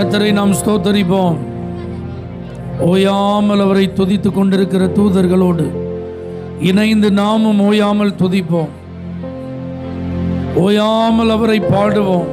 கத்தரை நாம் ஸ்தோத்தரிப்போம் ஓயாமல் அவரை துதித்துக் கொண்டிருக்கிற தூதர்களோடு இணைந்து நாமும் ஓயாமல் துதிப்போம் ஓயாமல் அவரை பாடுவோம்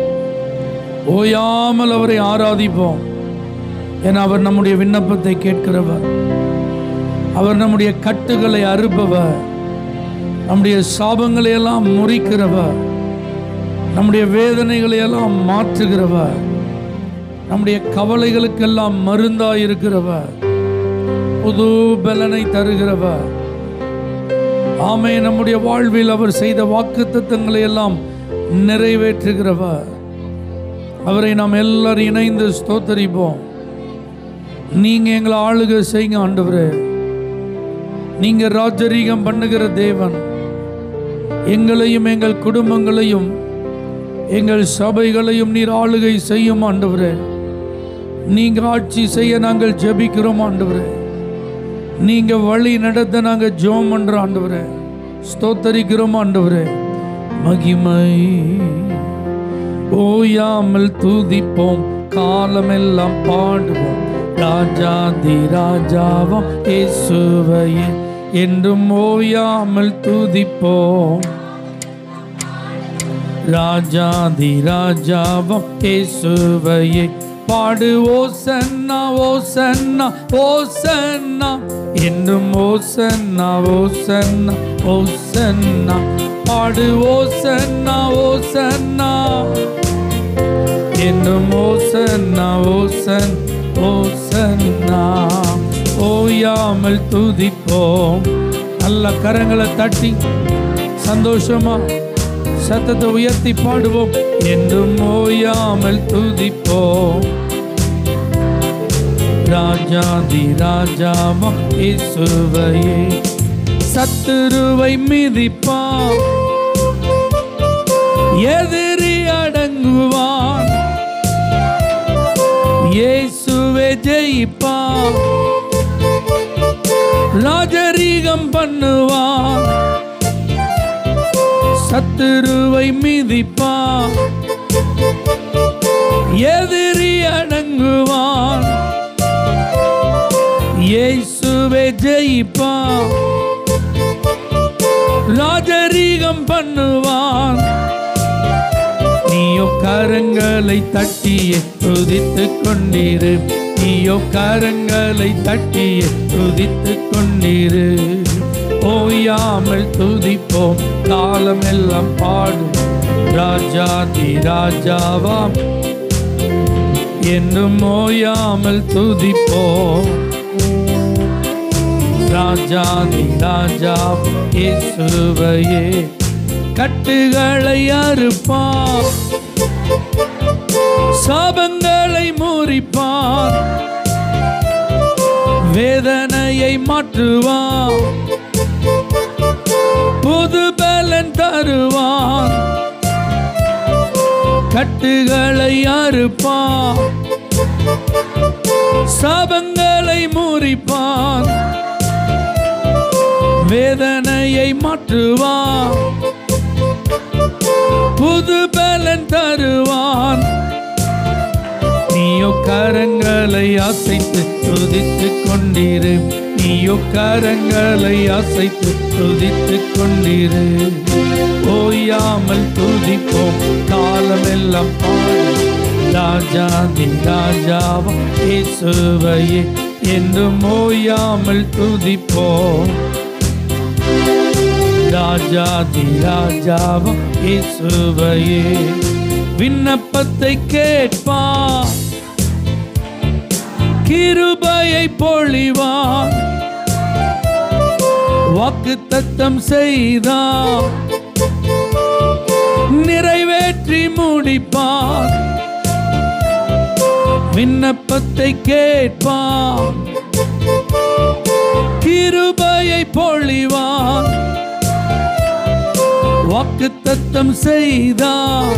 ஓயாமல் அவரை ஆராதிப்போம் என அவர் நம்முடைய விண்ணப்பத்தை கேட்கிறவர் அவர் நம்முடைய கட்டுகளை அறுப்பவர் நம்முடைய சாபங்களை எல்லாம் முறிக்கிறவர் நம்முடைய வேதனைகளை எல்லாம் மாற்றுகிறவர் நம்முடைய கவலைகளுக்கெல்லாம் மருந்தாய் இருக்கிறவர் புது பலனை தருகிறவர் ஆமே நம்முடைய வாழ்வில் அவர் செய்த வாக்குத்தத்தங்களை எல்லாம் நிறைவேற்றுகிறவர் அவரை நாம் எல்லாரும் இணைந்து ஸ்தோத்தரிப்போம் நீங்க எங்களை ஆளுகை செய்யுங்க ஆண்டவரே நீங்க ராஜரீகம் பண்ணுகிற தேவன் எங்களையும் எங்கள் குடும்பங்களையும் எங்கள் சபைகளையும் நீர் ஆளுகை செய்யும் ஆண்டவரே நீங்க ஆட்சி செய்ய நாங்கள் ஜெபிக்கிறோம் ஆண்டவரே நீங்க வழி நடத்த நாங்க ஜெபம் பண்றோம் ஆண்டவரே ஸ்தோத்தரிக்கிறோம் ஆண்டவரே மகிமை ஓயாமல் துதிப்போம் காலமெல்லாம் பாடுவோம் ராஜாதி ராஜாவம் இயேசுவையே என்றும் ஓயாமல் துதிப்போம் ராஜாதி ராஜாவம் இயேசுவையே பாடு ஓ சன்னா ஓ சன்னா ஓ சன்னா என்றும் ஓ சன்னா ஓ சன்னா ஓ சன்னா பாடு ஓ சன்னா ஓ சன்னா என்றும் ஓ சன்னா ஓ சன் ஓ சன்னா ஓயாமல் துதிப்போம் நல்ல கரங்களை தட்டி சந்தோஷமா சத்தத்தை உயர்த்தி பாடுவோம் என்றும் ஓயாமல் துதிப்போம் ராஜாதி ராஜாவம் இயேசுவையே சத்துருவை மிதிப்பான் எதிரி அடங்குவான் இயேசுவே ஜெயிப்பான் ராஜரீகம் பண்ணுவான் சத்துருவை மிதிப்பான் எதிரி அடங்குவான் இயேசுவே ஜெயிப்பான் ராஜரீகம் பண்ணுவான் நீயோ கரங்களை தட்டியே துதித்துக் கொண்டிரு நீயோ கரங்களை தட்டியே துதித்துக் கொண்டிரு ஓயாமல் துதிப்போம் காலமெல்லாம் பாடும் ராஜாதி ராஜாவாம் என்றும் ஓயாமல் துதிப்போம் ராஜாதி ராஜா இயேசுவையே கட்டுகளை அறுப்பான் சாபங்களை முறிப்பான் வேதனையை மாற்றுவான் புது பலன் தருவான் கட்டுகளை அறுப்பான் சாபங்களை முறிப்பான் வேதனையை மாற்றுவான் புது பலன் தருவான் நீயோ கரங்களை அசைத்து துதித்துக் கொண்டிரு நீயோ கரங்களை அசைத்து துதித்துக் கொண்டிரு ஓயாமல் துதிப்போம் காலமெல்லாம் பாடு ராஜாதி ராஜாவா இயேசுவையே என்றும் ஓயாமல் துதிப்போம் ராஜாதி ராஜாவா இயேசுவையே விண்ணப்பத்தை கேட்பான் கிருபையை பொழிவான் வாக்கு தத்தம் செய்தான் நிறைவேற்றி முடிப்பான் விண்ணப்பத்தை கேட்பான் கிருபையை பொழிவான் வாக்கு தத்தம் செய்தான்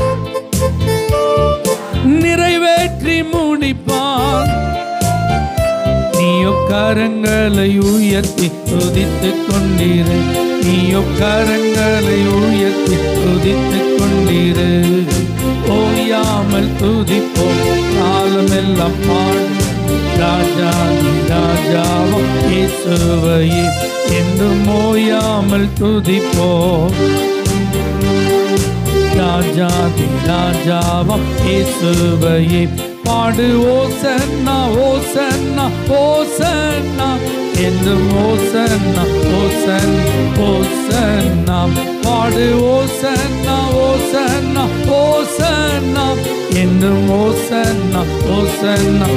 நிறைவேற்றி முடிப்பான் நீயோ கரங்களை உயர்த்தி துதித்துக் கொண்டிரு நீயோ கரங்களை உயர்த்தி துதித்துக் கொண்டிரு ஓ ஓயாமல் துதிப்போம் காலமெல்லாம் பாடு ராஜா ராஜாவும் இயேசுவையே என்றும் ஓயாமல் துதிப்போம் ராஜாதி ராஜாவம் இயேசுவையே பாடு ஓசன்னா ஓசன்னா ஓசன்னா என்றும் ஓசன்னா ஓசன் ஓசன்னா பாடு ஓசன்னா ஓசன்னா ஓசன்னா என்றும் ஓசன்னா ஓசன்னா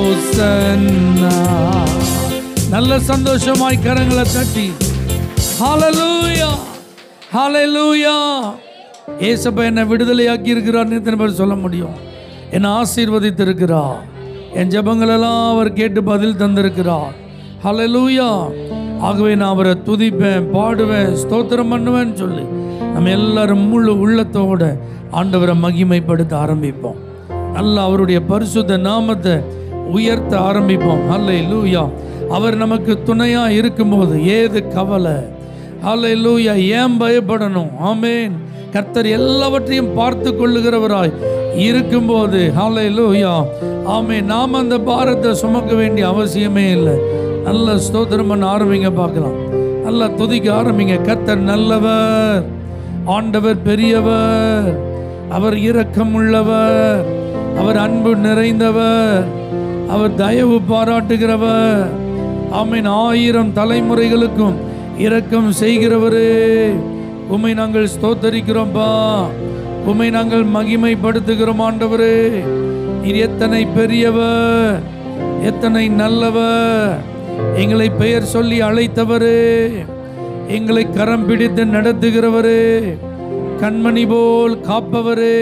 ஓசன்னா நல்ல சந்தோஷமாய் கரங்களை தட்டி ஹalleluya ஹalleluya ஏசப்பா என்னை விடுதலையாக்கி இருக்கிறார்னு எத்தனை பேர் சொல்ல முடியும் என்னை ஆசீர்வதித்திருக்கிறார் என் ஜெபங்களெல்லாம் அவர் கேட்டு பதில் தந்திருக்கிறார் ஹalleluya ஆகவே நான் அவரை துதிப்பேன் பாடுவேன் ஸ்தோத்திரம் பண்ணுவேன்னு சொல்லி நம்ம எல்லாரும் முழு உள்ளத்தோட ஆண்டவரை மகிமைப்படுத்த ஆரம்பிப்போம் நல்லா அவருடைய பரிசுத்த நாமத்தை உயர்த்த ஆரம்பிப்போம் ஹalleluya அவர் நமக்கு துணையா இருக்கும்போது ஏது கவலை ஹalleluya ஏன் பயப்படணும் ஆமென் கர்த்தர் எல்லாவற்றையும் பார்த்து கொள்ளுகிறவராய் இருக்கும்போது ஹalleluya ஆமென் நாம் அந்த பாரத்தை சுமக்க வேண்டிய அவசியமே இல்லை நல்ல ஸ்தோத்திரம் பண்ண ஆரம்பிங்க பார்க்கலாம் நல்லா துதிக்க ஆரம்பிங்க கர்த்தர் நல்லவர் ஆண்டவர் பெரியவர் அவர் இரக்கம் உள்ளவர் அவர் அன்பு நிறைந்தவர் அவர் தயவு பாராட்டுகிறவர் ஆமீன் ஆயிரம் தலைமுறைகளுக்கும் இரக்கம் செய்கிறவரே உம்மை நாங்கள் ஸ்தோத்தரிக்கிறோம்ப்பா உம்மை நாங்கள் மகிமைப்படுத்துகிறோம் ஆண்டவரே நீர் எத்தனை பெரியவர் எத்தனை நல்லவர் எங்களை பெயர் சொல்லி அழைத்தவரே எங்களை கரம் பிடித்து நடத்துகிறவரே கண்மணி போல் காப்பவரே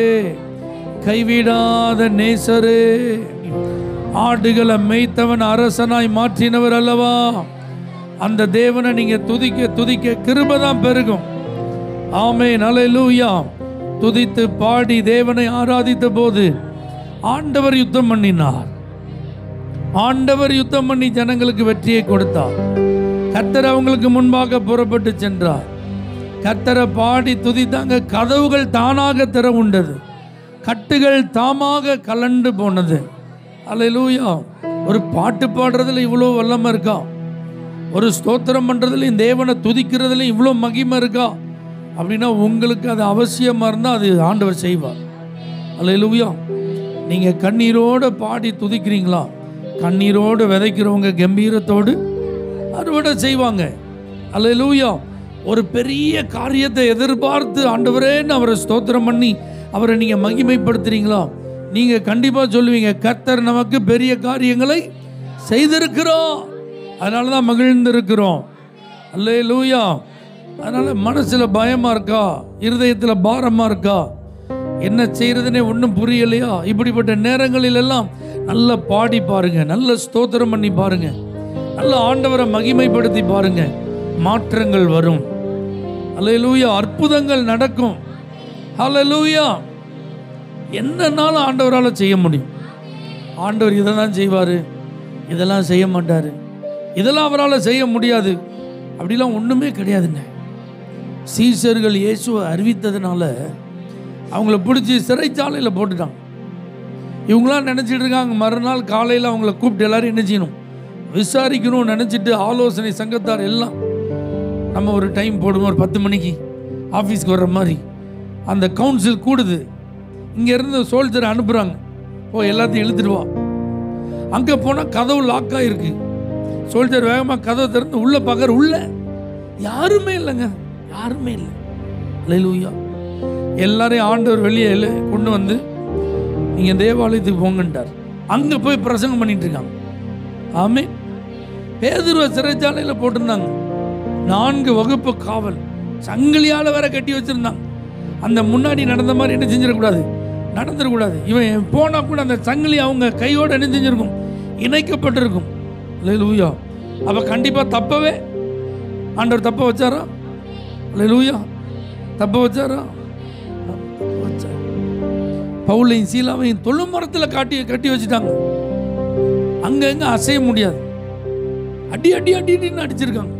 கைவிடாத நேசரே ஆடுகளை மேய்த்தவன் அரசனாய் மாற்றினவர் அல்லவா அந்த தேவனை நீங்க துதிக்க துதிக்க கிருபதான் பெருகும் ஆமே நலைலூயா துதித்து பாடி தேவனை ஆராதித்த போது ஆண்டவர் யுத்தம் பண்ணினார் ஆண்டவர் யுத்தம் பண்ணி ஜனங்களுக்கு வெற்றியை கொடுத்தார் கர்த்தர் அவங்களுக்கு முன்பாக புறப்பட்டு சென்றார் கர்த்தரை பாடி துதித்தாங்க கதவுகள் தானாக திற உண்டது கட்டுகள் தாமாக கலண்டு போனது அல்லேலூயா ஒரு பாட்டு பாடுறதுல இவ்வளோ வல்லமை இருக்கா ஒரு ஸ்தோத்திரம் பண்ணுறதுலையும் தேவனை துதிக்கிறதுலையும் இவ்வளோ மகிமை இருக்கா அப்படின்னா உங்களுக்கு அது அவசியமாக இருந்தால் அது ஆண்டவர் செய்வார் அல்லேலூயா நீங்கள் கண்ணீரோடு பாடி துதிக்கிறீங்களா கண்ணீரோடு விதைக்கிறவங்க கம்பீரத்தோடு அறுவடை செய்வாங்க அல்லேலூயா ஒரு பெரிய காரியத்தை எதிர்பார்த்து ஆண்டவரேன்னு அவரை ஸ்தோத்திரம் பண்ணி அவரை நீங்கள் மகிமைப்படுத்துறீங்களா நீங்கள் கண்டிப்பாக சொல்லுவீங்க கர்த்தர் நமக்கு பெரிய காரியங்களை செய்திருக்கிறோம் அதனால தான் மகிழ்ந்திருக்கிறோம் அல்லே லூயா அதனால் மனசில் பயமாக இருக்கா இருதயத்தில் பாரமாக இருக்கா என்ன செய்யறதுனே ஒன்றும் புரியலையா இப்படிப்பட்ட நேரங்களில் எல்லாம் நல்லா பாடி பாருங்க நல்ல ஸ்தோத்திரம் பண்ணி பாருங்க நல்ல ஆண்டவரை மகிமைப்படுத்தி பாருங்க மாற்றங்கள் வரும் அல்லேலூயா அற்புதங்கள் நடக்கும் ஹalleluya என்னன்னாலும் ஆண்டவரால் செய்ய முடியும் ஆண்டவர் இதை தான் செய்வார் இதெல்லாம் செய்ய மாட்டார் இதெல்லாம் அவரால் செய்ய முடியாது அப்படிலாம் ஒன்றுமே கிடையாதுங்க சீசர்கள் இயேசுவை அறிவித்ததுனால அவங்கள பிடிச்சி சிறைச்சாலையில் போட்டுட்டாங்க இவங்களாம் நினச்சிட்டு இருக்காங்க மறுநாள் காலையில் அவங்கள கூப்பிட்டு எல்லாரும் என்ன செய்யணும் விசாரிக்கணும்னு நினச்சிட்டு ஆலோசனை சங்கத்தார் எல்லாம் நம்ம ஒரு டைம் போடுவோம் ஒரு பத்து மணிக்கு ஆஃபீஸ்க்கு வர்ற மாதிரி அந்த கவுன்சில் கூடுது இங்கேருந்து சோல்ஜரை அனுப்புகிறாங்க ஓ எல்லாத்தையும் இழுத்துட்டு வா அங்கே போனால் கதவு லாக் ஆகிருக்கு சோல்ஜர் வேகமாக கதவை திறந்து உள்ளே பார்க்குற உள்ள யாருமே இல்லைங்க யாருமே இல்லை அல்லேலூயா எல்லாரையும் ஆண்டவர் வெளியே எழு- கொண்டு வந்து நீங்கள் தேவாலயத்துக்கு போங்கன்ட்டார் அங்கே போய் பிரசங்கம் பண்ணிட்டு இருக்காங்க ஆமே பேதுருவ சிறைச்சாலையில் போட்டிருந்தாங்க நான்கு வகுப்பு காவல் சங்கிலியால் வேற கட்டி வச்சிருந்தாங்க அந்த முன்னாடி நடந்த மாதிரி என்ன செஞ்சிடக்கூடாது நடந்துடக்கூடாது இவன் போனா கூட அந்த சங்கிலி அவங்க கையோட என்ன செஞ்சிருக்கும் இணைக்கப்பட்டிருக்கும் லூயா அப்ப கண்டிப்பா தப்பவே ஆண்டவர் தப்ப வச்சாரா லூயா தப்ப வச்சாரா தப்ப வச்சார். பவுலையும் சீலாவையும் தொழுமரத்தில் காட்டி கட்டி வச்சுட்டாங்க அங்கங்க அசைய முடியாது அடி அடி அடி அடின்னு அடிச்சிருக்காங்க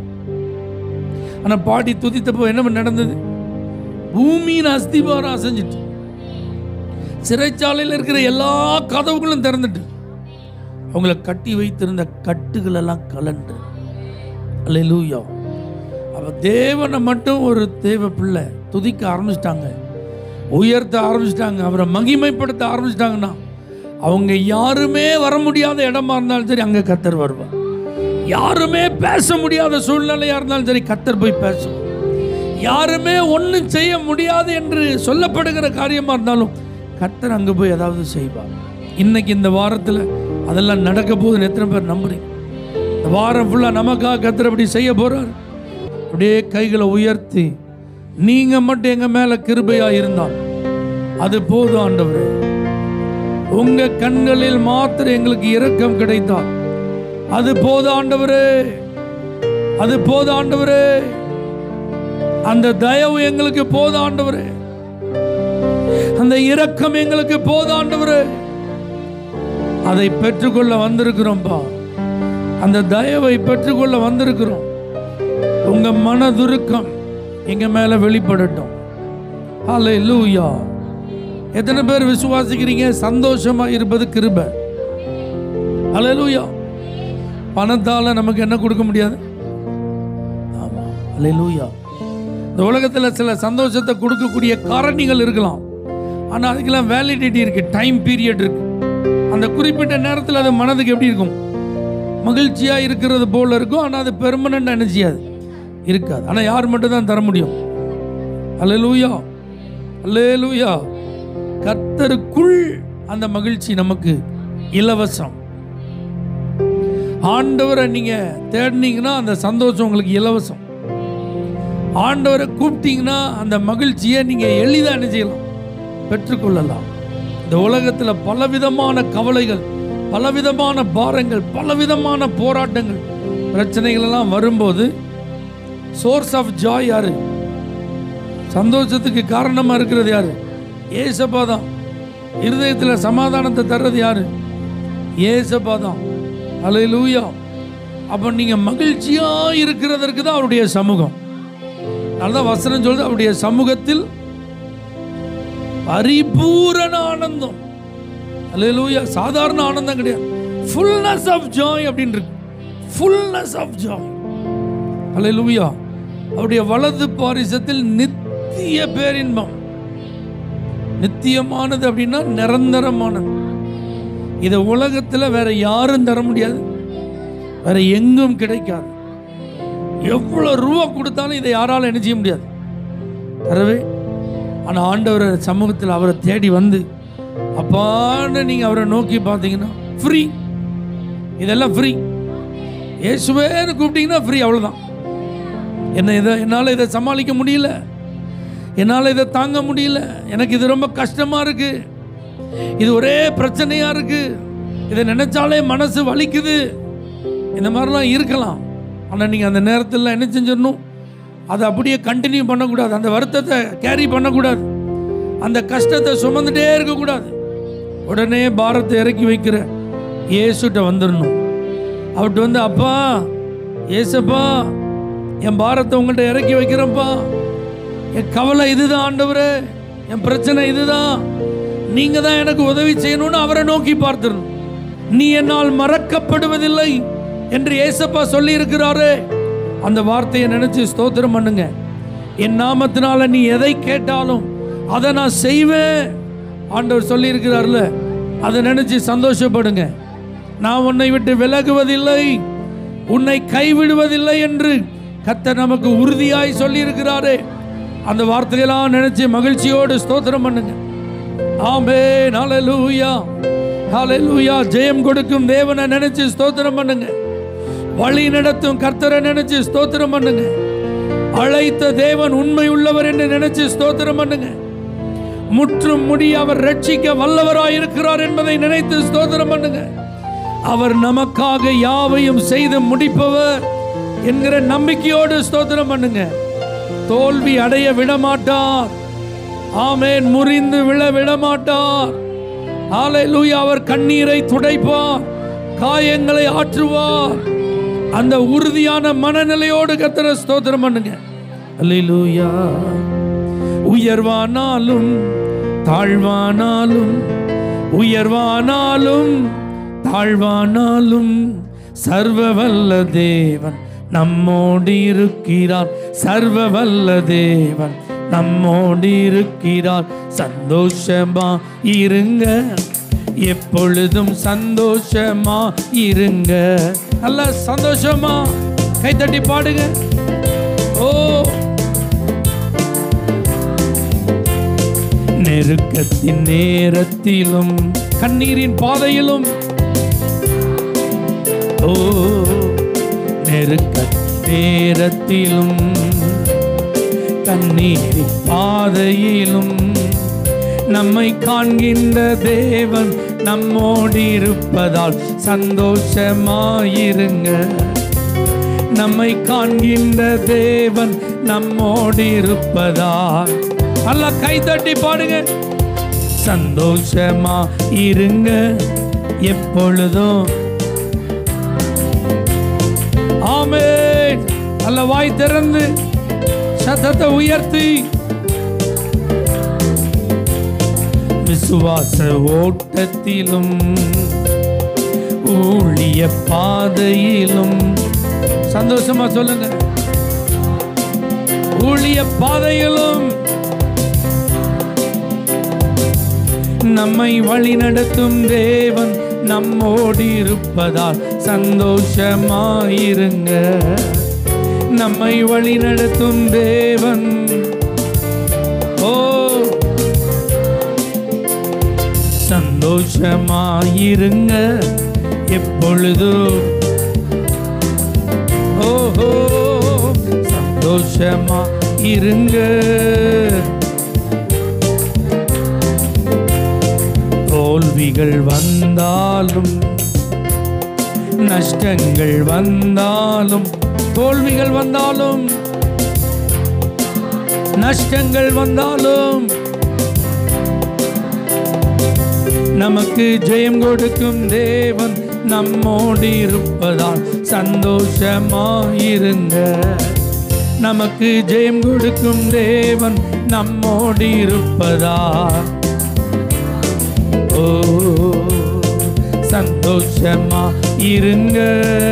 ஆனா பாடி துதித்தப்போ என்ன நடந்தது பூமியின் அஸ்திபாரம் அசைஞ்சிட்டு சிறைச்சாலையில் இருக்கிற எல்லா கதவுகளும் திறந்துட்டு அவங்கள கட்டி வைத்திருந்த கட்டுகள் எல்லாம் கலண்டு அல்லேலூயா அவ தேவனை மட்டும் ஒரு தேவ பிள்ளை துதிக்க ஆரம்பிச்சிட்டாங்க உயர்த்த ஆரம்பிச்சிட்டாங்க அவரை மகிமைப்படுத்த ஆரம்பிச்சிட்டாங்கன்னா அவங்க யாருமே வர முடியாத இடமா இருந்தாலும் சரி அங்கே கத்தர் வருவார் யாருமே பேச முடியாத சூழ்நிலையா இருந்தாலும் சரி கத்தர் போய் பேசுவார் யாருமே ஒன்றும் செய்ய முடியாது என்று சொல்லப்படுகிற காரியமா இருந்தாலும் கத்தர் அங்கே போய் ஏதாவது செய்வார் இன்னைக்கு இந்த வாரத்தில் அதெல்லாம் நடக்க போகுதுன்னு எத்தனை பேர் நம்புறீங்க இந்த வாரம் ஃபுல்லாக நமக்காக கத்தர் அப்படி செய்ய போறார் அப்படியே கைகளை உயர்த்தி நீங்க மட்டும் எங்க மேல கிருபையா இருந்தால் அது போதும் ஆண்டவரே உங்க கண்களில் மாத்திரம் எங்களுக்கு இரக்கம் கிடைத்தால் அது போதும் ஆண்டவரே அது போதும் ஆண்டவரே அந்த தயவு எங்களுக்கு போதும் ஆண்டவரே அந்த இரக்கம் எங்களுக்கு போதும் ஆண்டவரே அதை பெற்றுக்கொள்ள வந்திருக்கிறோம்பா அந்த தயவை பெற்றுக்கொள்ள வந்திருக்கிறோம் உங்க மனதுருக்கம் எங்க மேல வெளிப்படட்டும் ஹalleluya எத்தனை பேர் விசுவாசிக்கிறீங்க சந்தோஷமா இருப்பது கிருபை ஹalleluya பணத்தால நமக்கு என்ன கொடுக்க முடியாது ஆமா ஹalleluya இந்த உலகத்துல சில சந்தோஷத்தை கொடுக்கக்கூடிய காரணிகள் இருக்கலாம் ஆனா அதுக்கெல்லாம் வேலிடிட்டி இருக்கு டைம் பீரியட் இருக்கு அந்த குறிப்பிட்ட நேரத்தில் அது மனதுக்கு எப்படி இருக்கும் மகிழ்ச்சியா இருக்கிறது போல இருக்கும் ஆனா அது பெர்மனன்ட் எனர்ஜியாது இருக்காது ஆனா யார் மட்டும் தான் தர முடியும் அல்லேலூயா அல்லேலூயா கர்த்தருக்குள் அந்த மகிழ்ச்சி நமக்கு இலவசம் ஆண்டவரை நீங்க தேடினீங்கன்னா அந்த சந்தோஷம் உங்களுக்கு இலவசம் ஆண்டவரை கூப்பிட்டீங்கன்னா அந்த மகிழ்ச்சியை நீங்க எளிதாக என்ன செய்யலாம் பெற்றுக்கொள்ளலாம் இந்த உலகத்துல பலவிதமான கவலைகள் பலவிதமான பாரங்கள் பலவிதமான போராட்டங்கள் பிரச்சனைகள் எல்லாம் வரும்போது சோர்ஸ் ஆஃப் ஜாய் யாரு சந்தோஷத்துக்கு காரணமா இருக்கிறது யாரு ஏசப்பா தான் இருதயத்துல சமாதானத்தை தர்றது யாரு ஏசப்பா தான் அலையிலூயா அப்ப நீங்க மகிழ்ச்சியா இருக்கிறதற்கு தான் அவருடைய சமூகம் நல்லதான் வசனம் சொல்றது அவருடைய சமூகத்தில் பரிபூரண ஆனந்தம் அல்லேலூயா சாதாரண ஆனந்தம் கிடையாது ஃபுல்னஸ் ஆஃப் ஜாய் அப்படின்னு இருக்கு ஃபுல்னஸ் ஆஃப் ஜாய் அல்லேலூயா அவருடைய வலது பாரிசத்தில் நித்திய பேரின்பம் நித்தியமானது அப்படின்னா நிரந்தரமானது இதை உலகத்தில் வேற யாரும் தர முடியாது வேற எங்கும் கிடைக்காது எவ்வளவு ரூபா கொடுத்தாலும் இதை யாராலும் என்ன செய்ய முடியாது தரவே ஆனால் ஆண்டவர் சமூகத்தில் அவரை தேடி வந்து அப்பான்னு நீங்கள் அவரை நோக்கி பார்த்தீங்கன்னா ஃப்ரீ இதெல்லாம் ஃப்ரீ இயேசுவேன்னு கூப்பிட்டீங்கன்னா ஃப்ரீ அவ்வளோதான் என்ன இதை என்னால் இதை சமாளிக்க முடியல என்னால் இதை தாங்க முடியல எனக்கு இது ரொம்ப கஷ்டமாக இருக்கு இது ஒரே பிரச்சனையாக இருக்கு இதை நினைச்சாலே மனசு வலிக்குது இந்த மாதிரிலாம் இருக்கலாம் ஆனால் நீங்கள் அந்த நேரத்தில் என்ன செஞ்சிடணும் அதை அப்படியே கண்டினியூ பண்ணக்கூடாது அந்த வருத்தத்தை கேரி பண்ணக்கூடாது அந்த கஷ்டத்தை சுமந்துட்டே இருக்கக்கூடாது உடனே பாரத்தை இறக்கி வைக்கிற இயேசுட்ட வந்துடணும் அவர்கிட்ட வந்து அப்பா ஏசப்பா என் பாரத்தை உங்கள்கிட்ட இறக்கி வைக்கிறேன்ப்பா என் கவலை இதுதான் ஆண்டவரே என் பிரச்சனை இதுதான் நீங்க தான் எனக்கு உதவி செய்யணும்னு அவரை நோக்கி பார்த்துடணும் நீ என்னால் மறக்கப்படுவதில்லை என்று ஏசப்பா சொல்லி இருக்கிறாரு அந்த வார்த்தையை நினைச்சு ஸ்தோத்திரம் பண்ணுங்க என் நாமத்தினால நீ எதை கேட்டாலும் அதை நான் செய்வேன் ஆண்டவர் சொல்லி இருக்கிறார்ல அதை நினைச்சு சந்தோஷப்படுங்க நான் உன்னை விட்டு விலகுவதில்லை உன்னை கைவிடுவதில்லை என்று கர்த்தர் நமக்கு உறுதியாய் சொல்லி இருக்கிறாரே அந்த வார்த்தையெல்லாம் நினைச்சு மகிழ்ச்சியோடு ஸ்தோத்திரம் பண்ணுங்க ஆமே ஹalleluya ஹalleluya ஜெயம் கொடுக்கும் தேவனை நினைச்சு ஸ்தோத்திரம் பண்ணுங்க வழி நடத்தும் கர்த்தரை நினைச்சு ஸ்தோத்திரம் பண்ணுங்க அழைத்த தேவன் உண்மை உள்ளவர் என்று நினைச்சு ஸ்தோத்திரம் பண்ணுங்க முற்றும் முடி அவர் ரட்சிக்க வல்லவராய் இருக்கிறார் என்பதை நினைத்து ஸ்தோத்திரம் பண்ணுங்க அவர் நமக்காக யாவையும் செய்து முடிப்பவர் என்கிற நம்பிக்கையோடு ஸ்தோத்திரம் பண்ணுங்க தோல்வி அடைய விடமாட்டார் ஆமேன் முறிந்து விழ விடமாட்டார் ஹalleluya அவர் கண்ணீரை துடைப்பார் காயங்களை ஆற்றுவார் அந்த உறுதியான மனநிலையோடு கத்தர ஸ்தோத்திரம் பண்ணுங்க அல்லேலூயா உயர்வானாலும் தாழ்வானாலும் உயர்வானாலும் தாழ்வானாலும் சர்வ வல்ல தேவன் நம்மோடு இருக்கிறார் சர்வ வல்ல தேவன் நம்மோடு இருக்கிறார் சந்தோஷமா இருங்க எப்பொழுதும் சந்தோஷமா இருங்க நல்ல சந்தோஷமா கைத்தட்டி பாடுங்க ஓ நெருக்கத்தின் நேரத்திலும் கண்ணீரின் பாதையிலும் ஓ நெருக்க நேரத்திலும் கண்ணீரின் பாதையிலும் நம்மை காண்கின்ற தேவன் நம்மோடு இருப்பதால் சந்தோஷமாயிருங்க நம்மை காண்கின்ற தேவன் நம்மோடு இருப்பதால் அல்ல கை தட்டி பாடுங்க சந்தோஷமா இருங்க எப்பொழுதும் ஆமென் நல்ல வாய் திறந்து சத்தத்தை உயர்த்தி விசுவாச ஓட்டத்திலும் ஊழிய பாதையிலும் சந்தோஷமா சொல்லுங்க ஊழிய பாதையிலும் நம்மை வழிநடத்தும் தேவன் நம்மோடு இருப்பதால் சந்தோஷமாயிருங்க நம்மை வழிநடத்தும் தேவன் ஓ சந்தோஷமாயிருங்க எப்பொழுதும் ஓஹோ சந்தோஷமா இருங்க தோல்விகள் வந்தாலும் நஷ்டங்கள் வந்தாலும் தோல்விகள் வந்தாலும் நஷ்டங்கள் வந்தாலும் நமக்கு ஜெயம் கொடுக்கும் தேவன் நம்மோடு இருப்பதால் சந்தோஷமாயிருங்க நமக்கு ஜெயம் கொடுக்கும் தேவன் நம்மோடு இருப்பதால் ஓ சந்தோஷமா இருங்க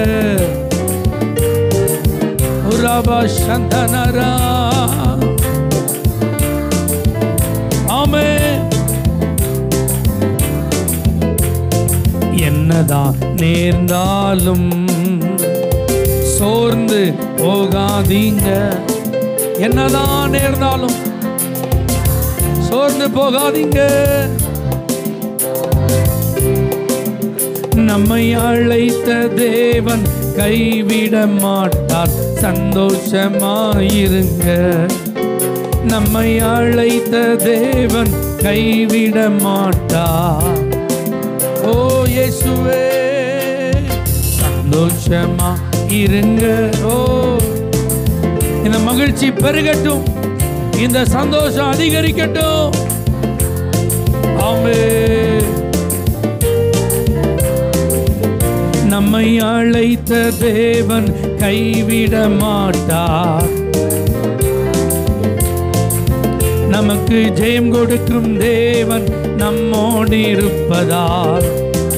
உரபா சந்தனரா ஆமே என்னதான் நேர்ந்தாலும் சோர்ந்து போகாதீங்க என்னதான் நேர்ந்தாலும் சோர்ந்து போகாதீங்க நம்மை அழைத்த தேவன் கைவிட மாட்டார் சந்தோஷமாயிருங்க நம்மை அழைத்த தேவன் கைவிட மாட்டார் ஓ இயேசுவே சந்தோஷமா இருங்க ஓ இந்த மகிழ்ச்சி பெருகட்டும் இந்த சந்தோஷம் அதிகரிக்கட்டும் ஆமே நம்மை அழைத்த தேவன் கைவிட மாட்டார் நமக்கு ஜெயம் கொடுக்கும் தேவன் நம்மோடு இருப்பதால்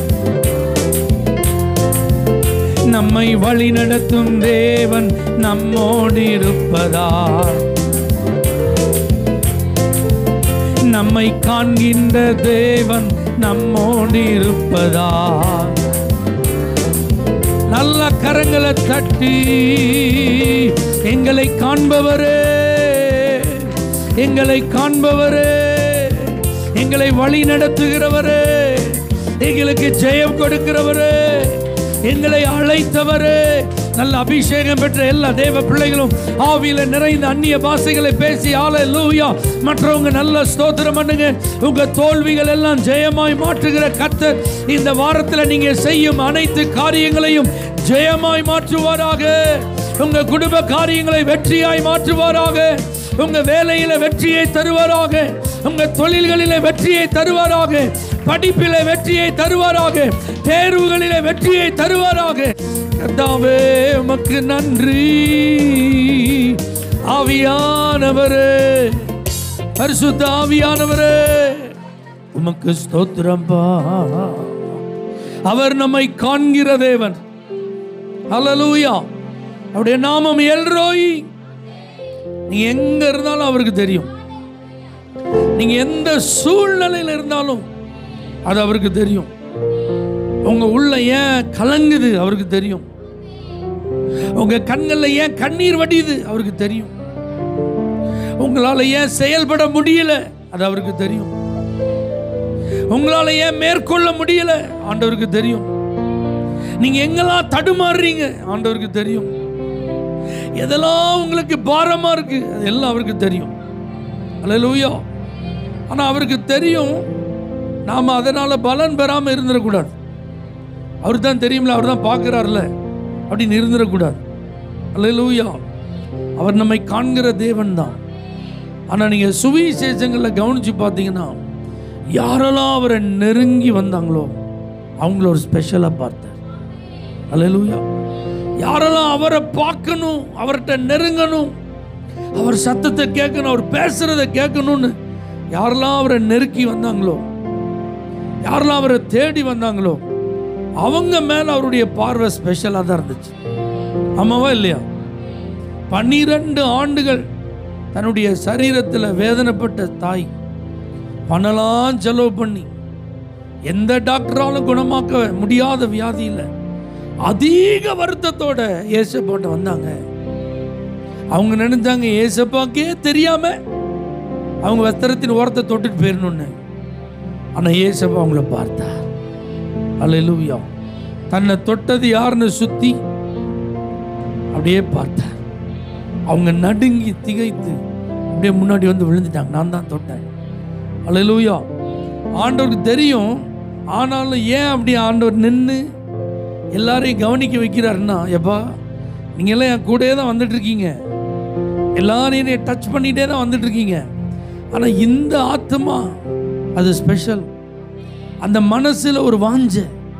நம்மை வழி நடத்தும் தேவன் நம்மோடு இருப்பதால் நம்மை காண்கின்ற தேவன் நம்மோடு இருப்பதால் நல்ல கரங்களை தட்டி எங்களை காண்பவரே எங்களை காண்பவரே எங்களை வழி நடத்துகிறவரே எங்களுக்கு ஜெயம் கொடுக்கிறவரே எங்களை அழைத்தவரே நல்ல அபிஷேகம் பெற்ற எல்லா தேவ பிள்ளைகளும் ஆவியில நிறைந்த அந்நிய பாஷைகளை பேசி ஆலை லூயா மற்றவங்க நல்ல ஸ்தோத்திரம் பண்ணுங்க உங்க தோல்விகள் எல்லாம் ஜெயமாய் மாற்றுகிற கர்த்தர் இந்த வாரத்துல நீங்க செய்யும் அனைத்து காரியங்களையும் ஜெயமாய் மாற்றுவாராக உங்க குடும்ப காரியங்களை வெற்றியாய் மாற்றுவாராக உங்க வேலையில வெற்றியை தருவாராக உங்க தொழில்களிலே வெற்றியை தருவாராக படிப்பிலே வெற்றியை தருவாராக தேர்வுகளிலே வெற்றியை தருவாராக கர்த்தாவே உமக்கு நன்றி ஆவியானவரே பரிசுத்த ஆவியானவரே உமக்கு ஸ்தோத்திரம்பா அவர் நம்மை காண்கிற தேவன் ஹalleluya அவருடைய நாமம் எல்ரோய் நீ எங்க இருந்தாலும் அவருக்கு தெரியும் நீங்க எந்த சூழ்நிலையில இருந்தாலும் அது அவருக்கு தெரியும் உங்க உள்ள ஏன் கலங்குது அவருக்கு தெரியும் உங்க கண்கள்ல ஏன் கண்ணீர் வடியுது அவருக்கு தெரியும் உங்களால ஏன் செயல்பட முடியல அது அவருக்கு தெரியும் உங்களால ஏன் மேற்கொள்ள முடியல ஆண்டவருக்கு தெரியும் நீங்க எங்கெல்லாம் தடுமாறுறீங்க ஆண்டவருக்கு தெரியும் எதெல்லாம் உங்களுக்கு பாரமா இருக்கு அது எல்லாம் அவருக்கு தெரியும் அல்லேலூயா ஆனா அவருக்கு தெரியும் நாம அதனால பலன் பெறாம இருந்துடக்கூடாது அவர் தான் தெரியும்ல அவர் தான் பார்க்கிறார்ல அப்படின்னு இருந்துடக்கூடாது அல்லேலூயா அவர் நம்மை காண்கிற தேவன் தான் ஆனா நீங்க சுவிசேஷங்களில் கவனிச்சு பார்த்தீங்கன்னா யாரெல்லாம் அவரை நெருங்கி வந்தாங்களோ அவங்கள ஒரு ஸ்பெஷலாக பார்த்தார் அல்லேலூயா யாரெல்லாம் அவரை பார்க்கணும் அவர்கிட்ட நெருங்கணும் அவர் சத்தத்தை கேட்கணும் அவர் பேசுறத கேட்கணும்னு யாரெல்லாம் அவரை நெருக்கி வந்தாங்களோ யாரெல்லாம் அவரை தேடி வந்தாங்களோ அவங்க மேல அவருடைய பார்வை ஸ்பெஷலாக தான் இருந்துச்சு ஆமாவா இல்லையா பன்னிரண்டு ஆண்டுகள் தன்னுடைய சரீரத்தில் வேதனைப்பட்ட தாய் பணலாம் செலவு பண்ணி எந்த டாக்டராலும் குணமாக்க முடியாத வியாதியில் அதிக வருத்தத்தோட ஏசப்பாட்ட வந்தாங்க அவங்க நினைச்சாங்க ஏசப்பாக்கே தெரியாம அவங்க வஸ்திரத்தின் ஓரத்தை தொட்டுட்டு போயிடணும்னு ஆனா ஏசப்பா அவங்கள பார்த்தார் அல்லேலூயா தன்னை தொட்டது யாருன்னு சுத்தி அப்படியே பார்த்தார் அவங்க நடுங்கி திகைத்து அப்படியே முன்னாடி வந்து விழுந்துட்டாங்க நான் தான் தொட்டேன் அல்லேலூயா ஆண்டவருக்கு தெரியும் ஆனாலும் ஏன் அப்படி ஆண்டவர் நின்று எல்லாரையும் கவனிக்க வைக்கிறாருன்னா எப்பா நீங்க எல்லாம் என் கூடயே தான் வந்துட்டு இருக்கீங்க எல்லாரையும் என்னை டச் பண்ணிட்டே தான் வந்துட்டு இருக்கீங்க ஆனா இந்த ஆத்மா அது ஸ்பெஷல் அந்த மனசுல ஒரு வாஞ்ச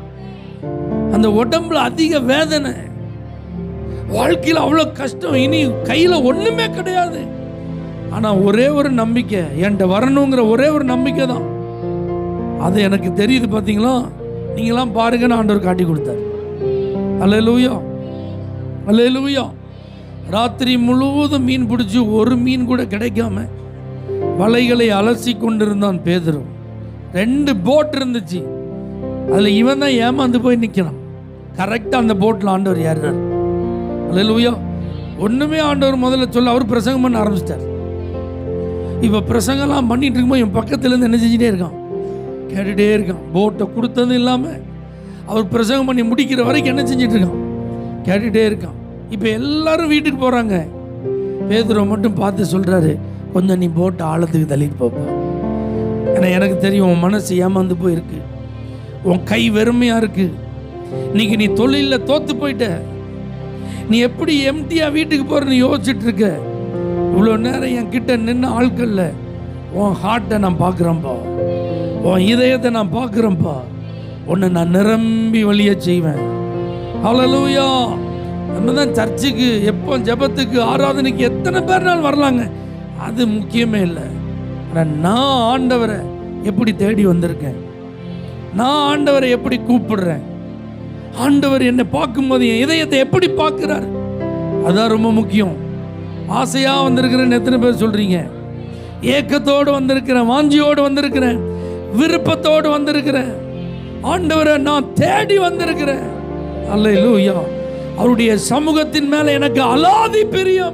அந்த உடம்புல அதிக வேதனை வாழ்க்கையில் அவ்வளோ கஷ்டம் இனி கையில ஒண்ணுமே கிடையாது ஆனா ஒரே ஒரு நம்பிக்கை என்கிட்ட வரணுங்கிற ஒரே ஒரு நம்பிக்கை தான் அது எனக்கு தெரியுது பார்த்தீங்களா நீங்களாம் பாருங்கன்னு ஆண்டவர் காட்டி கொடுத்தார் அல்லேலூயா அல்லேலூயா ராத்திரி முழுவதும் மீன் பிடிச்சி ஒரு மீன் கூட கிடைக்காம வலைகளை அலசி கொண்டிருந்தான் பேதரும் ரெண்டு போட் இருந்துச்சு அதில் இவன் தான் ஏமாந்து போய் நிற்கிறான் கரெக்டாக அந்த போட்டில் ஆண்டவர் ஏறினார் அல்லேலூயா ஒன்றுமே ஆண்டவர் முதல்ல சொல்ல அவர் பிரசங்கம் பண்ண ஆரம்பிச்சிட்டார் இப்போ பிரசங்கம்லாம் பண்ணிட்டு இருக்கும்போது என் பக்கத்துல இருந்து என்ன செஞ்சுட்டே இருக்கான் கேட்டுட்டே இருக்கான் போட்டை கொடுத்ததும் இல்லாமல் அவர் பிரசங்கம் பண்ணி முடிக்கிற வரைக்கும் என்ன செஞ்சுட்டு இருக்கான் கேட்டுட்டே இருக்கான் இப்போ எல்லாரும் வீட்டுக்கு போகிறாங்க பேதுருவை மட்டும் பார்த்து சொல்கிறாரு கொஞ்சம் நீ போட்டை ஆழத்துக்கு தள்ளிட்டு போப்பா ஏன்னா எனக்கு தெரியும் உன் மனசு ஏமாந்து போயிருக்கு உன் கை வெறுமையாக இருக்கு இன்னைக்கு நீ தொழிலில் தோத்து போயிட்ட நீ எப்படி எம்டியாக வீட்டுக்கு போகிறன்னு யோசிச்சுட்டு இருக்க இவ்வளோ நேரம் என் கிட்ட நின்ன ஆட்களில் உன் ஹார்ட்டை நான் பார்க்குறேன்ப்பா உன் இதயத்தை நான் பார்க்குறேன்ப்பா உன்னை நான் நிரம்பி வழிய செய்வேன் ஹalleluya நம்ம தான் சர்ச்சுக்கு எப்போ ஜெபத்துக்கு ஆராதனைக்கு எத்தனை பேர்னாலும் வரலாங்க அது முக்கியமே இல்லை ஆனால் நான் ஆண்டவரை எப்படி தேடி வந்திருக்கேன் நான் ஆண்டவரை எப்படி கூப்பிடுறேன் ஆண்டவர் என்னை பார்க்கும்போது என் இதயத்தை எப்படி பார்க்கிறார் அதான் ரொம்ப முக்கியம் ஆசையா வந்திருக்கிறேன்னு எத்தனை பேர் சொல்றீங்க ஏக்கத்தோடு வந்திருக்கிறேன் வாஞ்சியோடு வந்திருக்கிறேன் விருப்பத்தோடு வந்திருக்கிறேன் ஆண்டவரை நான் தேடி வந்திருக்கிறேன் அல்லேலூயா அவருடைய சமூகத்தின் மேல எனக்கு அலாதி பிரியம்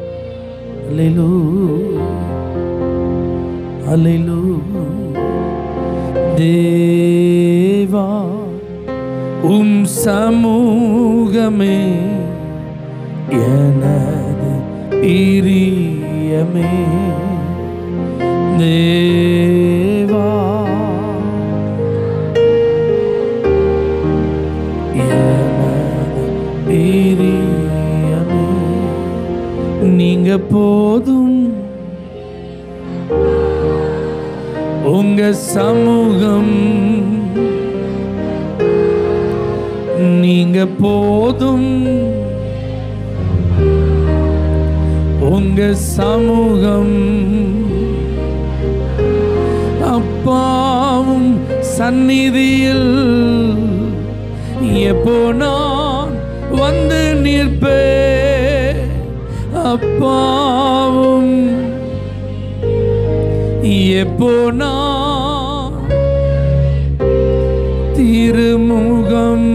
அல்லேலூயா அல்லேலூயா தேவா உம் சமூகமே எனது பிரியமே தேவா எனது பிரியமே நீங்க போதும் உங்க சமூகம் நீங்க போதும் உங்க சமூகம் அப்பா சந்நிதியில் எப்போ நான் வந்து நிற்பே அப்பாவும் எப்போ நான் திருமுகம்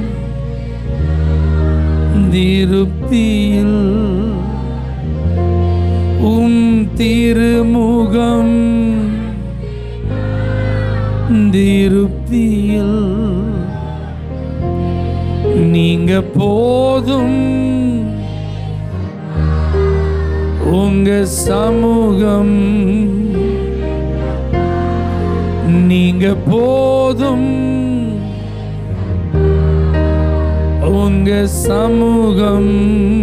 திருப்தியில் உம் திருமுகம் திருப்தியில் நீங்க போதும் உங்க சமூகம் நீங்க போதும் உங்க சமூகம்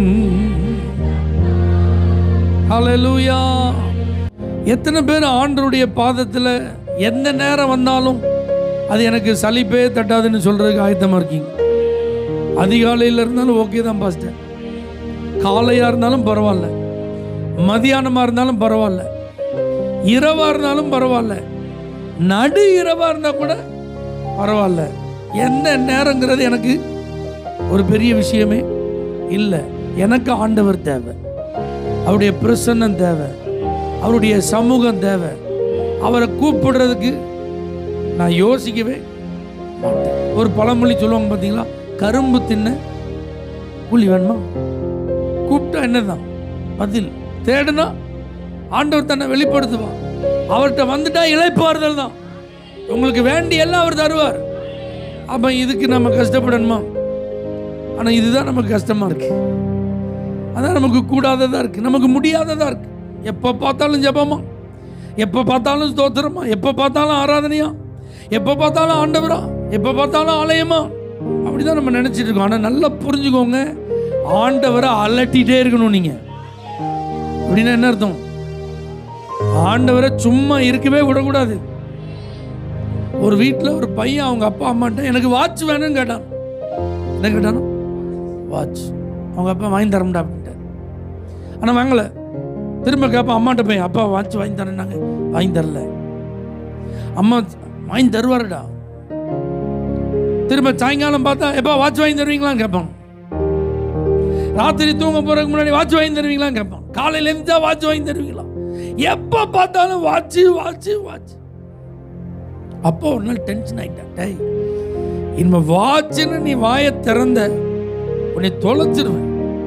ஹalleluya எத்தனை பேர் ஆண்டருடைய பாதத்தில் எந்த நேரம் வந்தாலும் அது எனக்கு சலிப்பே தட்டாதுன்னு சொல்றதுக்கு ஆயத்தமா இருக்கீங்க அதிகாலையில் இருந்தாலும் ஓகே தான் பாஸ்டர் காலையாக இருந்தாலும் பரவாயில்ல மதியானமாக இருந்தாலும் பரவாயில்ல இரவாக இருந்தாலும் பரவாயில்ல நடு இரவாக இருந்தால் கூட பரவாயில்ல எந்த நேரங்கிறது எனக்கு ஒரு பெரிய விஷயமே இல்லை எனக்கு ஆண்டவர் தேவை அவருடைய பிரசன்னம் தேவை அவருடைய சமூகம் தேவை அவரை கூப்பிடுறதுக்கு நான் யோசிக்கவே மாட்டேன் ஒரு பழமொழி சொல்லுவாங்க பார்த்தீங்களா கரும்பு தின்ன கூலி வேணுமா கூப்பிட்டா என்னதான் பதில் தேடுனா ஆண்டவர் தன்னை வெளிப்படுத்துவார் அவர்கிட்ட வந்துட்டா இழைப்பாறுதல் தான் உங்களுக்கு வேண்டிய எல்லாம் அவர் தருவார் அப்போ இதுக்கு நம்ம கஷ்டப்படணுமா ஆனால் இதுதான் நமக்கு கஷ்டமா இருக்கு அதான் நமக்கு கூடாததா இருக்கு நமக்கு முடியாததா இருக்கு எப்போ பார்த்தாலும் ஜெபமா எப்போ பார்த்தாலும் ஸ்தோத்திரமா எப்போ பார்த்தாலும் ஆராதனையா எப்போ பார்த்தாலும் ஆண்டவரா எப்போ பார்த்தாலும் ஆலயமா அப்படிதான் நம்ம நினைச்சிட்டு இருக்கோம் ஆனால் நல்லா புரிஞ்சுக்கோங்க ஆண்டவரை அலட்டிட்டே இருக்கணும் நீங்க அப்படின்னா என்ன அர்த்தம் ஆண்டவரை சும்மா இருக்கவே விடக்கூடாது ஒரு வீட்டில் ஒரு பையன் அவங்க அப்பா அம்மாட்ட எனக்கு வாட்ச் வேணும்னு கேட்டான் என்ன கேட்டானோ வாட்ச் அவங்க அப்பா வாங்கி தரமுடா அப்படின்ட்டார் ஆனால் வாங்கலை திரும்ப கேட்பான் அம்மாட்ட போய் அப்பா வாட்ச் வாங்கி தரேன்னாங்க வாங்கி தரல அம்மா வாங்கி தருவாருடா திரும்ப சாயங்காலம் பார்த்தா எப்பா வாட்ச் வாங்கி தருவீங்களான்னு கேட்பான் ராத்திரி தூங்க போறதுக்கு முன்னாடி வாட்ச் வாங்கி தருவீங்களான்னு கேட்பான் காலையில இருந்தா வாட்ச் வாங்கி தருவீங்களா எப்ப பார்த்தாலும் வாட்ச் வாட்ச் வாட்ச் அப்போ ஒரு நாள் டென்ஷன் ஆயிட்டேன் டேய் இனிமே வாட்ச்னு நீ வாயை திறந்த உன்னை தொலைச்சிருவேன்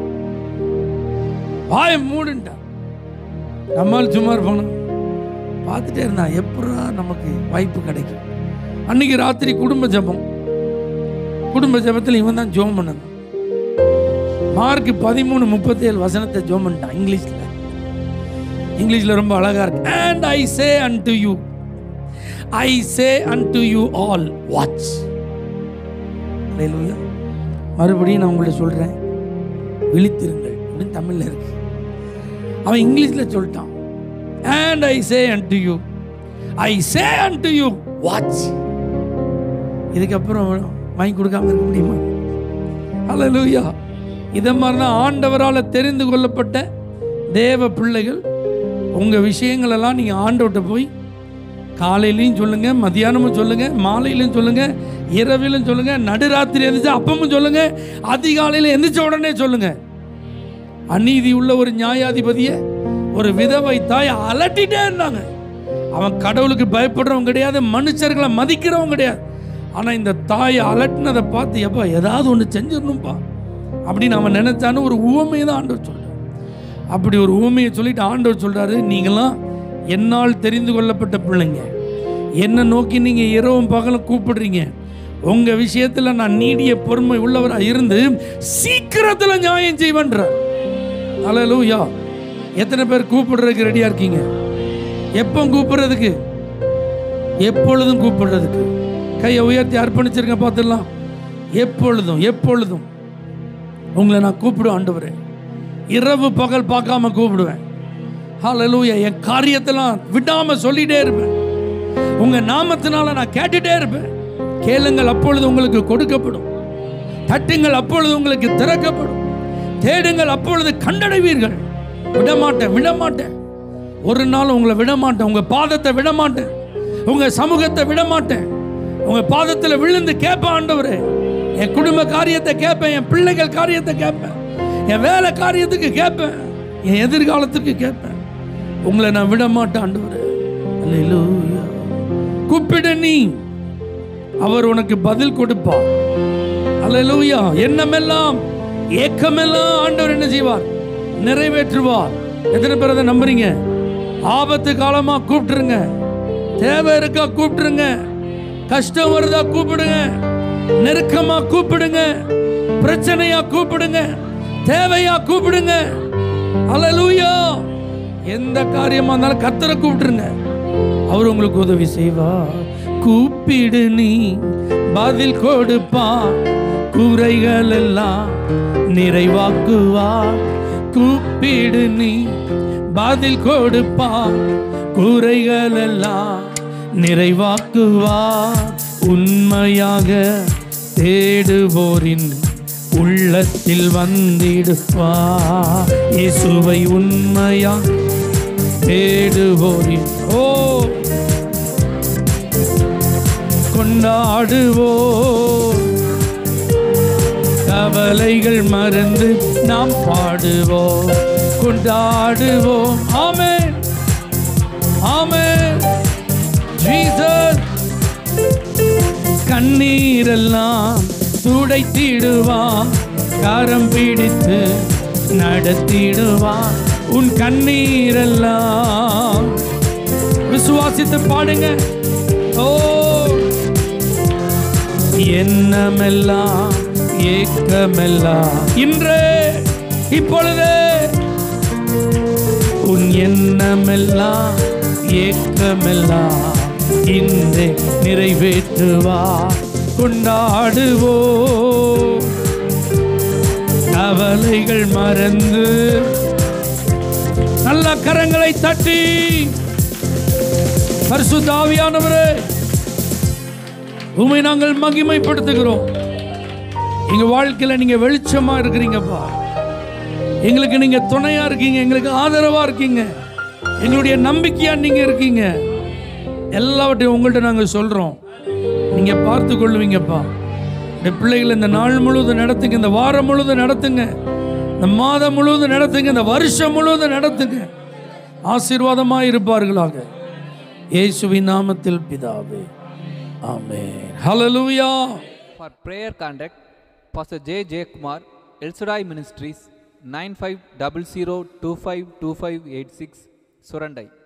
வாயை மூடுன்ட்டா நம்மால் சும்மா இருப்பானு பார்த்துட்டே இருந்தான் எப்படா நமக்கு வாய்ப்பு கிடைக்கும் அன்னைக்கு ராத்திரி குடும்ப ஜெபம் குடும்ப ஜெபத்தில் இவன் தான் ஜோம் பண்ணது மார்க் பதிமூணு முப்பத்தேழு வசனத்தை ஜோம் பண்ணிட்டான் இங்கிலீஷ்ல இங்கிலீஷ்ல ரொம்ப அழகா இருக்கு and I say unto you I say unto you all watch ஹalleluya மறுபடியும் நான் உங்கள்ட்ட சொல்றேன் விழித்திருங்கள் அப்படின்னு தமிழ்ல இருக்கு அவன் இங்கிலீஷ்ல சொல்லிட்டான் and I say unto you I say unto you watch இதுக்கப்புறம் வாங்கி கொடுக்காம இருக்க முடியுமா ஹalleluya இதை மாதிரினா ஆண்டவரால் தெரிந்து கொள்ளப்பட்ட தேவ பிள்ளைகள் உங்கள் விஷயங்களெல்லாம் நீங்கள் ஆண்டவர்கிட்ட போய் காலையிலையும் சொல்லுங்க மதியானமும் சொல்லுங்க மாலையிலும் சொல்லுங்க இரவிலும் சொல்லுங்க நடுராத்திரி எந்திரிச்சு அப்பமும் சொல்லுங்க அதிகாலையில் எந்திரிச்ச உடனே சொல்லுங்க அநீதி உள்ள ஒரு நியாயாதிபதியை ஒரு விதவை தாய் அலட்டிட்டே இருந்தாங்க அவன் கடவுளுக்கு பயப்படுறவன் கிடையாது மனுஷர்களை மதிக்கிறவன் கிடையாது ஆனால் இந்த தாயை அலட்டினதை பார்த்து எப்பா ஏதாவது ஒன்று செஞ்சிடணும்ப்பா அப்படின்னு அவன் நினைச்சான்னு ஒரு உவமையை தான் ஆண்டவர் சொல்றார் அப்படி ஒரு உவமையை சொல்லிட்டு ஆண்டவர் சொல்றாரு நீங்களாம் என்னால் தெரிந்து கொள்ளப்பட்ட பிள்ளைங்க என்னை நோக்கி நீங்க இரவும் பகலும் கூப்பிடுறீங்க உங்க விஷயத்துல நான் நீடிய பொறுமை உள்ளவராக இருந்து சீக்கிரத்துல நியாயம் செய்வேன்றார் அல்லேலூயா எத்தனை பேர் கூப்பிடுறதுக்கு ரெடியா இருக்கீங்க எப்போ கூப்பிடுறதுக்கு எப்பொழுதும் கூப்பிடுறதுக்கு கையை உயர்த்தி அர்ப்பணிச்சிருங்க பார்த்துடலாம் எப்பொழுதும் எப்பொழுதும் உங்களை நான் கூப்பிடுவேன் ஆண்டவரே இரவு பகல் பார்க்காம கூப்பிடுவேன் ஹalleluya என் காரியத்தெல்லாம் விடாம சொல்லிட்டே இருப்பேன் உங்க நாமத்தினால நான் கேட்டுட்டே இருப்பேன் கேளுங்கள் அப்பொழுது உங்களுக்கு கொடுக்கப்படும் தட்டுங்கள் அப்பொழுது உங்களுக்கு திறக்கப்படும் தேடுங்கள் அப்பொழுது கண்டடைவீர்கள் விடமாட்டேன் விடமாட்டேன் ஒரு நாள் உங்களை விடமாட்டேன் உங்க பாதத்தை விடமாட்டேன் உங்க சமூகத்தை விடமாட்டேன் உங்க பாதத்துல விழுந்து கேட்பேன் ஆண்டவரே என் குடும்ப காரியத்தை கேட்பேன் என் பிள்ளைகள் காரியத்தை கேட்பேன் என் வேலை காரியத்துக்கு கேட்பேன் என் எதிர்காலத்துக்கு கேட்பேன் உங்களை நான் விட மாட்டேன் ஆண்டவரே அல்லேலூயா கூப்பிடு நீ அவர் உனக்கு பதில் கொடுப்பார் அல்லேலூயா எண்ணமெல்லாம் ஏக்கமெல்லாம் ஆண்டவர் என்ன செய்வார் நிறைவேற்றுவார் எத்தனை பேர் அதை நம்புறீங்க ஆபத்து காலமா கூப்பிட்டுருங்க தேவை இருக்கா கூப்பிட்டுருங்க கஷ்டம் வருதா கூப்பிடுங்க நெருக்கமா கூப்பிடுங்க பிரச்சனையா கூப்பிடுங்க தேவையா கூப்பிடுங்க அல்லேலூயா எந்த காரியமா இருந்தாலும் கத்தரை கூப்பிட்டுருங்க அவர் உங்களுக்கு உதவி செய்வார் கூப்பிடு நீ பதில் கொடுப்பா குறைகள் எல்லாம் நிறைவாக்குவா கூப்பிடு நீ பதில் கொடுப்பா குறைகள் எல்லாம் நிறைவாக்குவா உண்மையாக தேடுவோரின் உள்ளத்தில் வந்திடுவா இயேசுவை உண்மையா தேடுவோரின் ஓ கொண்டாடுவோ கவலைகள் மறந்து நாம் பாடுவோம் கொண்டாடுவோம் ஆமென் ஆமென் ஜீசஸ் கண்ணீரெல்லாம் துடைத்திடுவான் கரம் பிடித்து நடத்திடுவான் உன் கண்ணீரெல்லாம் விசுவாசித்து பாடுங்க ஓ எண்ணமெல்லாம் ஏக்கமெல்லாம் இன்றே இப்பொழுதே உன் எண்ணமெல்லாம் ஏக்கமெல்லாம் இன்றே நிறைவேற்றுவா கொண்டாடுவோ கவலைகள் மறந்து நல்ல கரங்களை தட்டி பரிசுத்தாவியானவரே உமை நாங்கள் மகிமைப்படுத்துகிறோம் எங்க வாழ்க்கையில நீங்க வெளிச்சமா இருக்கிறீங்கப்பா எங்களுக்கு நீங்க துணையா இருக்கீங்க எங்களுக்கு ஆதரவா இருக்கீங்க எங்களுடைய நம்பிக்கையா நீங்க இருக்கீங்க எல்லாவற்றையும் உங்கள்கிட்ட நாங்க சொல்றோம் நீங்க பார்த்து கொள்ளுவீங்கப்பா இந்த பிள்ளைகளை இந்த நாள் முழுவதும் நடத்துங்க இந்த வாரம் முழுவதும் நடத்துங்க இந்த மாதம் முழுவதும் நடத்துங்க இந்த வருஷம் முழுவதும் நடத்துங்க ஆசீர்வாதமாக இருப்பார்களாக இயேசுவின் நாமத்தில் பிதாவே ஆமென் ஹalleluya For prayer contact, Pastor J. J. Kumar, El Shaddai Ministries, 9500252586, Surandai.